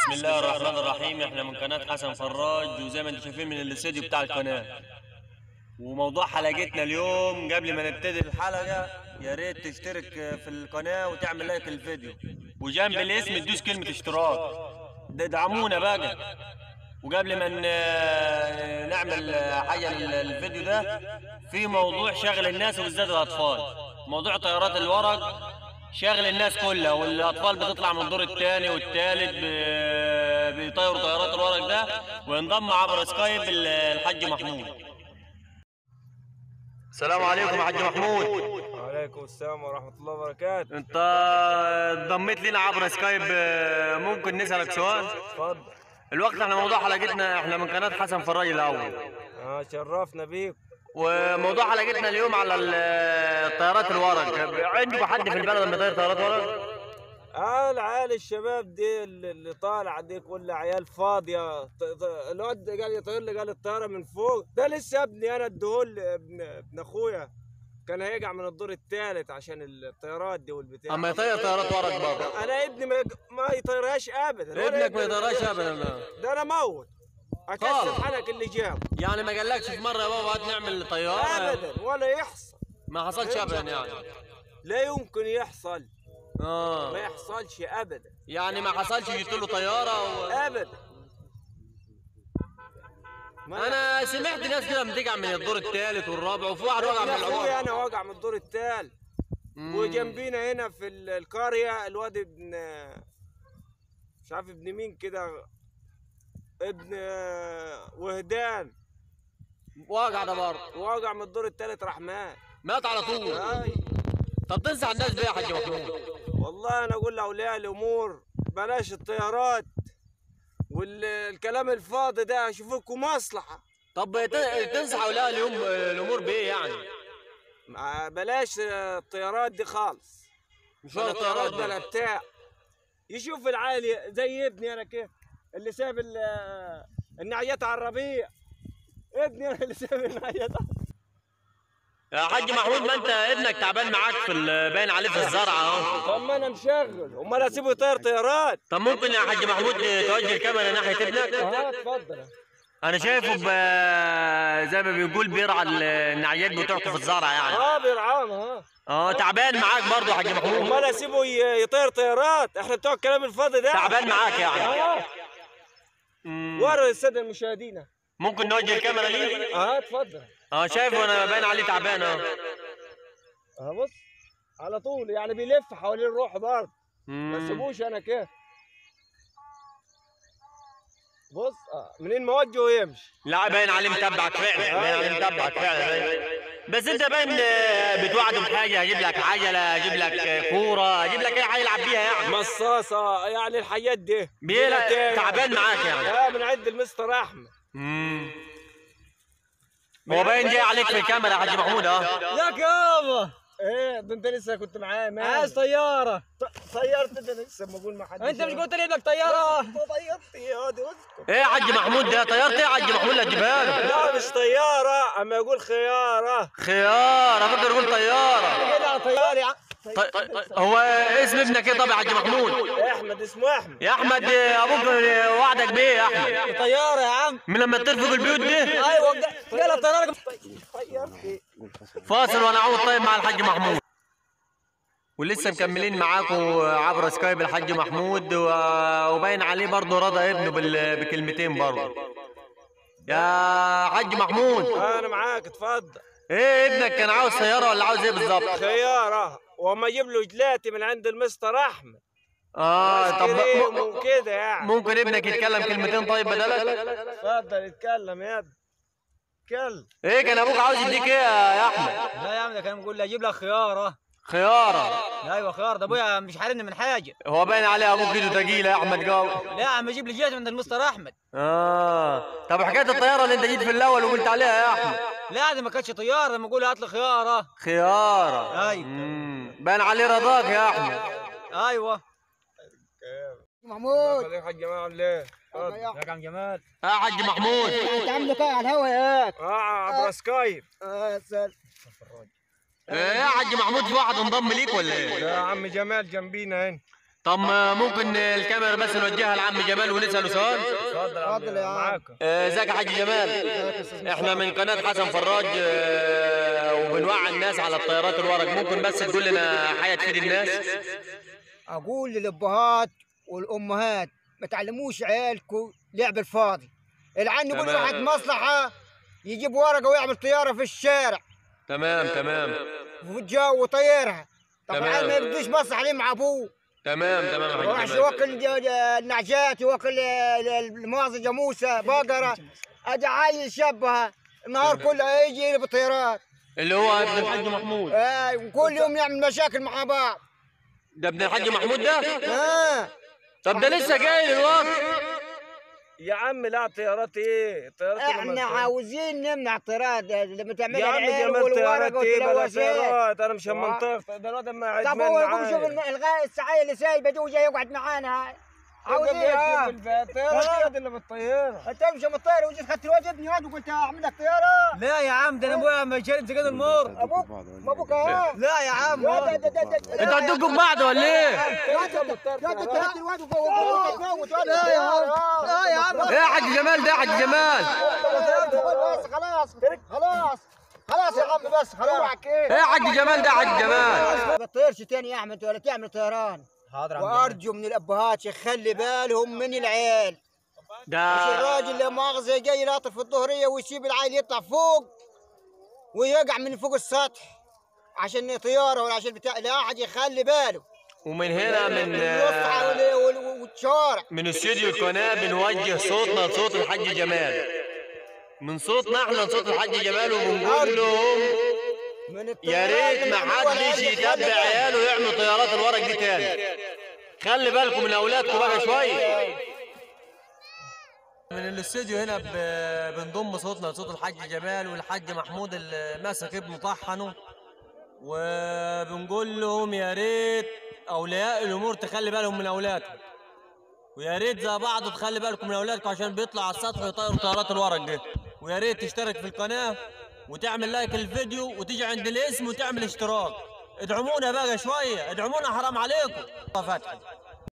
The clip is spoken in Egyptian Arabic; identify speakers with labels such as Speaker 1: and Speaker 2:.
Speaker 1: بسم الله الرحمن الرحيم احنا من قناة حسن فراج وزي ما انتم شايفين من الاستوديو بتاع القناة وموضوع حلقتنا اليوم قبل ما نبتدي الحلقة يا ريت تشترك في القناة وتعمل لايك للفيديو وجنب الاسم تدوس كلمة اشتراك ده دعمونا بقى وقبل ما ن- نعمل حاجة للفيديو ده في موضوع شغل الناس وبالذات الأطفال موضوع طيارات الورق شغل الناس كلها والاطفال بتطلع من الدور الثاني والثالث ب- بيطيروا طيارات الورق ده وينضم عبر سكايب ال- الحاج محمود السلام عليكم يا حاج محمود
Speaker 2: وعليكم السلام ورحمة الله وبركاته
Speaker 1: انت انضميت لنا عبر سكايب ممكن نسالك سؤال
Speaker 2: اتفضل
Speaker 1: الوقت احنا موضوع حلقتنا احنا من قناه حسن فراج الاول
Speaker 2: آه شرفنا بيك
Speaker 1: وموضوع حلقتنا اليوم على ال- الطيارات الورق عندكم حد في البلد لما يطير طيارات ورق
Speaker 2: آه العيال الشباب دي اللي اللي طالعة دي كلها عيال فاضية ط- ط- الواد قال يطير لي قال الطيارة من فوق ده لسه ابني أنا اديهول ابن ابن أخويا كان هيقع من الدور الثالث عشان الطيارات دي والبتاع
Speaker 1: اما يطير طيارات ورق برضه
Speaker 2: أنا ابني ما, يق- ما يطيرهاش أبدا ولا
Speaker 1: ابنك ما
Speaker 2: يقدر
Speaker 1: يطيرهاش
Speaker 2: يطيرها.
Speaker 1: ابدا لا.
Speaker 2: ده أنا موت
Speaker 1: خالص.
Speaker 2: أكسر حنك اللي جاب
Speaker 1: يعني ما قالكش في مره يا بابا هات نعمل طياره
Speaker 2: أبدا ولا يحصل
Speaker 1: ما حصلش ابدا يعني
Speaker 2: لا يمكن يحصل ما
Speaker 1: اه
Speaker 2: يحصلش أبدا
Speaker 1: يعني ما حصلش جبت له طياره و...
Speaker 2: ابدا ما
Speaker 1: انا سمعت ناس كده بتقع من الدور الثالث والرابع وفي واحد وقع من
Speaker 2: يا اخوي
Speaker 1: العماره
Speaker 2: انا واقع من الدور الثالث
Speaker 1: مم.
Speaker 2: وجنبينا هنا في ال- القريه الواد ابن مش عارف ابن مين كده ابن وهدان
Speaker 1: واقع ده برضه
Speaker 2: واقع من الدور الثالث راح مات
Speaker 1: مات على طول
Speaker 2: آي.
Speaker 1: طب تنصح الناس بيه يا حاج محمود
Speaker 2: والله انا اقول لاولياء الامور بلاش الطيارات والكلام الفاضي ده شوفوا لكم مصلحه
Speaker 1: طب ت- تنصح اولياء اليوم الامور بايه يعني
Speaker 2: ما- بلاش الطيارات دي خالص
Speaker 1: مش هو
Speaker 2: الطيارات
Speaker 1: الطيارات
Speaker 2: ده
Speaker 1: ده
Speaker 2: لا بتاع يشوف العالي زي ابني انا كيف اللي ساب ال- النعيات على الربيع ابني انا اللي ساب النعيات
Speaker 1: يا حاج محمود ما انت ابنك تعبان معاك في ال- باين عليه في الزرعه اهو
Speaker 2: طب ما انا مشغل امال اسيبه يطير طيارات
Speaker 1: طب ممكن يا حاج محمود توجه الكاميرا ناحيه ابنك
Speaker 2: اه اتفضل
Speaker 1: انا شايفه ب... زي ما بيقول بيرعى النعيات بتوعكم في الزرع يعني
Speaker 2: اه بيرعانا ها
Speaker 1: اه تعبان معاك برضه يا حاج محمود
Speaker 2: امال اسيبه ي- يطير طيارات احنا بتوع الكلام الفاضي ده
Speaker 1: تعبان معاك يعني
Speaker 2: اه
Speaker 1: مم.
Speaker 2: ورا الساده المشاهدين
Speaker 1: ممكن نوجه الكاميرا ليه
Speaker 2: اه اتفضل
Speaker 1: اه شايفه انا باين عليه تعبان اه
Speaker 2: اه بص على طول يعني بيلف حوالين الروح برضه ما
Speaker 1: مم.
Speaker 2: سيبوش انا كده بص آه، منين ما وجهه يمشي
Speaker 1: لا باين عليه متبعك فعلا باين عليه متبعك فعلا باين. بس انت باين آه، بتوعده بحاجه اجيب لك عجله اجيب لك آه، كوره اجيب لك اي حاجه يلعب بيها يعني
Speaker 2: مصاصه يعني الحياة دي
Speaker 1: بيلا
Speaker 2: دي
Speaker 1: تعبان معاك يعني
Speaker 2: اه من عند المستر احمد
Speaker 1: مم. هو باين جاي عليك في الكاميرا يا حاج محمود اه
Speaker 2: لك يابا ايه ده انت لسه كنت معايا مالك؟
Speaker 3: عايز طيارة
Speaker 2: ط- طيرت ده أنا لسه بقول ما حد
Speaker 3: انت مش قلت لي ابنك طيارة
Speaker 2: طيرت يا واد اسكت
Speaker 1: ايه يا حاج محمود ده طيارة ايه يا حاج محمود اللي هتجيبها له
Speaker 2: لا مش طيارة اما يقول خيارة
Speaker 1: خيار افكر يقول طياره
Speaker 3: كده على طيارة يا عم
Speaker 1: طي... طي... هو اسم ابنك ايه طب يا حاج محمود
Speaker 2: احمد اسمه احمد
Speaker 1: يا احمد آه، ابوك آه، وعدك بيه يا احمد
Speaker 3: طيارة يا عم
Speaker 1: من لما ترفق البيوت دي
Speaker 3: ايوه قال الطيارة
Speaker 2: طيرت إيه؟
Speaker 1: فاصل وانا عاوز طيب مع الحاج محمود ولسه مكملين معاكم عبر سكايب الحاج محمود و- وباين عليه برضه رضا ابنه بال... بكلمتين برضه يا حاج محمود
Speaker 2: انا معاك اتفضل
Speaker 1: ايه ابنك كان عاوز سياره ولا عاوز ايه بالظبط
Speaker 2: خيارة وما اجيب له جلاتي من عند المستر احمد
Speaker 1: اه طب
Speaker 2: كريم
Speaker 1: م-
Speaker 2: وكده يعني
Speaker 1: ممكن ابنك يتكلم كلمتين طيب بدلك
Speaker 2: اتفضل اتكلم يا ابني اتكلم
Speaker 1: ايه كان ابوك عاوز يديك ايه يا احمد
Speaker 3: لا يا عم ده كان بيقول لي اجيب لك خيارة
Speaker 1: خياره
Speaker 3: ايوه خيار ده ابويا مش حارمني من حاجة
Speaker 1: هو باين عليه ابوك ايده تقيله يا احمد قوي
Speaker 3: لا يا عم اجيب لي جيت من المستر احمد
Speaker 1: اه طب حكايه الطياره اللي انت جيت في الاول وقلت عليها يا احمد
Speaker 3: لا دي ما كانتش طيارة لما اقول هات لي خيارة
Speaker 1: خياره
Speaker 3: أيوة.
Speaker 1: مم. باين عليه رضاك يا احمد
Speaker 3: ايوه
Speaker 4: محمود
Speaker 2: خليك حاج جماعة عامل ايه؟ اتفضل.
Speaker 3: يا عم جمال
Speaker 1: يا حاج محمود
Speaker 4: انت عامله كده على الهوا ياك
Speaker 2: اه عبر سكايب
Speaker 4: اه يا سلام
Speaker 1: ايه يا حاج محمود في واحد انضم ليك ولا ايه
Speaker 2: يا عم جمال جنبينا هنا
Speaker 1: طب ما ممكن الكاميرا بس نوجهها لعم جمال ونساله سؤال
Speaker 2: اتفضل يا عم
Speaker 4: اتفضل يا عم.
Speaker 2: معاكم
Speaker 1: آه، ازيك يا حاج جمال احنا من قناه حسن فراج آه، وبنوعي الناس على الطيارات الورق ممكن بس تقول لنا حاجه تفيد الناس
Speaker 4: اقول للابهات والامهات ما تعلموش عيالكم لعب الفاضي العن يقول
Speaker 1: تمام.
Speaker 4: واحد مصلحه يجيب ورقه ويعمل طياره في الشارع
Speaker 1: تمام تمام
Speaker 4: وفي الجو وطيرها طب
Speaker 1: تمام.
Speaker 4: العيال ما يبدوش مصلحه ليه مع ابوه
Speaker 1: تمام تمام يا
Speaker 4: يروح
Speaker 1: حاج جمال
Speaker 4: يوكل ج- ج- النعجات يوكل المؤاخذه جاموسه بقره ادي عيل شبها النهار كله يجي يجي بالطيارات
Speaker 1: اللي هو ابن الحاج محمود
Speaker 4: آه وكل يوم يعمل مشاكل مع بعض
Speaker 1: ده ابن الحاج محمود ده
Speaker 4: آه.
Speaker 1: طب ده لسه جاي دلوقتي
Speaker 2: يا عم لا طيارات ايه طيارات اللي
Speaker 4: احنا
Speaker 2: ما-
Speaker 4: عاوزين نمنع طيارات لما تعمل
Speaker 2: يا عم
Speaker 4: العيال
Speaker 2: جمال طيارات
Speaker 4: والورقه
Speaker 2: ايه بلا
Speaker 4: والتلوثات
Speaker 2: طيارات انا مش
Speaker 4: و-
Speaker 2: منطق ده ده ما
Speaker 4: طب هو يقوم يشوف الم- الغاء السعايه اللي سايبه دي وجاي يقعد معانا هاي عاوز ايه آه؟
Speaker 2: الطيارات اللي بالطياره
Speaker 4: انت امشي من الطياره وجيت خدت الواد ابني هذا وقلت اعمل لك طياره
Speaker 3: لا يا عم ده انا ابويا ما شرب سجاد المر
Speaker 4: ابوك ما ابوك ها
Speaker 3: لا يا عم
Speaker 4: يا ده- ده- ده- ده-
Speaker 1: انتوا عندكم بعض ولا ايه؟
Speaker 4: يا ده- يا ده انت خدت الواد وقلت تموت واد
Speaker 3: لا يا عم
Speaker 4: الطيارة.
Speaker 3: لا يا عم
Speaker 1: ايه يا حاج جمال ده يا حاج جمال
Speaker 4: بس خلاص خلاص خلاص يا عم بس خلاص
Speaker 1: ايه يا حاج جمال ده يا حاج جمال
Speaker 4: ما تطيرش تاني يا احمد ولا تعمل طيران
Speaker 3: حاضر يا عم
Speaker 4: وارجو من الابهات يخلي بالهم من العيال مش
Speaker 1: ده
Speaker 4: الراجل اللي مؤاخذه جاي يلاطف في الظهريه ويسيب العيل يطلع فوق ويقع من فوق السطح عشان طياره ولا عشان بتاع لا احد يخلي باله
Speaker 1: ومن هنا من
Speaker 4: الوسطى وال- وال- والشوارع
Speaker 1: من استوديو القناة بنوجه صوتنا لصوت الحاج جمال من صوتنا احنا لصوت الحاج جمال وبنقول لهم
Speaker 4: من
Speaker 1: يا
Speaker 4: الطيارات
Speaker 1: ريت
Speaker 4: اللي
Speaker 1: ما
Speaker 4: معمولة
Speaker 1: حدش
Speaker 4: هذه
Speaker 1: يتبع
Speaker 4: خلي بالك.
Speaker 1: عياله يعمل طيارات الورق دي تاني خلي بالكم من اولادكم بقى شويه من الاستوديو هنا ب- بنضم صوتنا لصوت الحاج جمال والحاج محمود اللي ماسك ابنه طحنه وبنقول لهم يا ريت اولياء الامور تخلي بالهم من اولادكم ويا ريت زي بعض تخلي بالكم من اولادكم عشان بيطلعوا على السطح ويطيروا طيارات الورق دي ويا ريت تشترك في القناه وتعمل لايك للفيديو وتيجي عند الاسم وتعمل اشتراك ادعمونا بقى شويه ادعمونا حرام عليكم فتحي